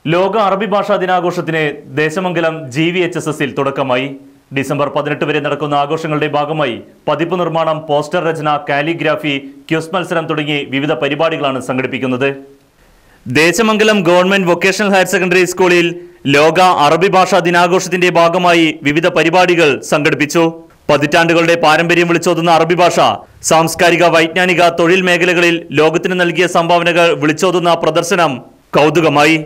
ലോക അറബി ഭാഷാ ദിനാഘോഷത്തിന് Desamangalam G V H S എസിൽ തുടക്കമായി ഡിസംബർ പതിനെട്ട് വരെ നടക്കുന്ന ആഘോഷങ്ങളുടെ ഭാഗമായി പതിപ്പ് നിർമ്മാണം പോസ്റ്റർ രചന കാലിഗ്രാഫി ക്യൂസ് മത്സരം തുടങ്ങി വിവിധ പരിപാടികളാണ് സംഘടിപ്പിക്കുന്നത് Desamangalam government vocational higher secondary സ്കൂളിൽ ലോക അറബി ഭാഷാ ദിനാഘോഷത്തിന്റെ ഭാഗമായി വിവിധ പരിപാടികൾ സംഘടിപ്പിച്ചു പതിറ്റാണ്ടുകളുടെ പാരമ്പര്യം വിളിച്ചോതുന്ന അറബി ഭാഷ സാംസ്കാരിക വൈജ്ഞാനിക തൊഴിൽ മേഖലകളിൽ ലോകത്തിന് നൽകിയ സംഭാവനകൾ വിളിച്ചോതുന്ന പ്രദർശനം കൗതുകമായി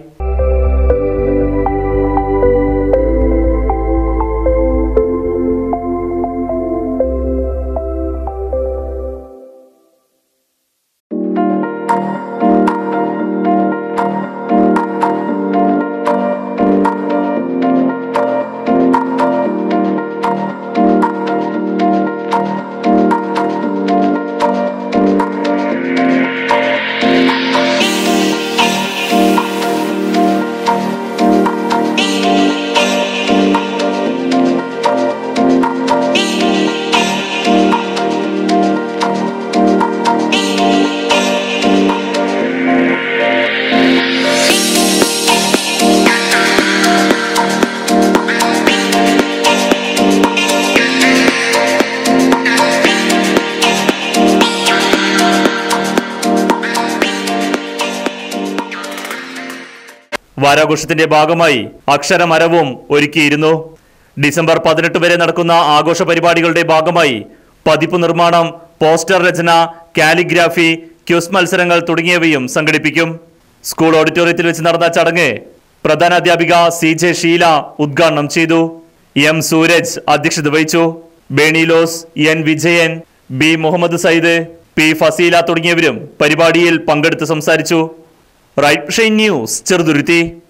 വാരാഘോഷത്തിന്റെ ഭാഗമായി അക്ഷരമരവും ഒരുക്കിയിരുന്നു ഡിസംബർ പതിനെട്ട് വരെ നടക്കുന്ന ആഘോഷ പരിപാടികളുടെ ഭാഗമായി പതിപ്പ് നിർമ്മാണം പോസ്റ്റർ രചന കാലിഗ്രാഫി ക്യൂസ് മത്സരങ്ങൾ തുടങ്ങിയവയും സംഘടിപ്പിക്കും സ്കൂൾ ഓഡിറ്റോറിയത്തിൽ വെച്ച് നടന്ന ചടങ്ങ് പ്രധാന അധ്യാപിക സി ജെ ഷീല ഉദ്ഘാടനം ചെയ്തു എം സൂരജ് അധ്യക്ഷത വഹിച്ചു ബേണിലോസ് N Vijayan B Muhammad Sayyid P Fazeela തുടങ്ങിയവരും പരിപാടിയിൽ പങ്കെടുത്ത് സംസാരിച്ചു റൈറ്റ് ഷൈൻ ന്യൂസ് ചെറുതുരുത്തി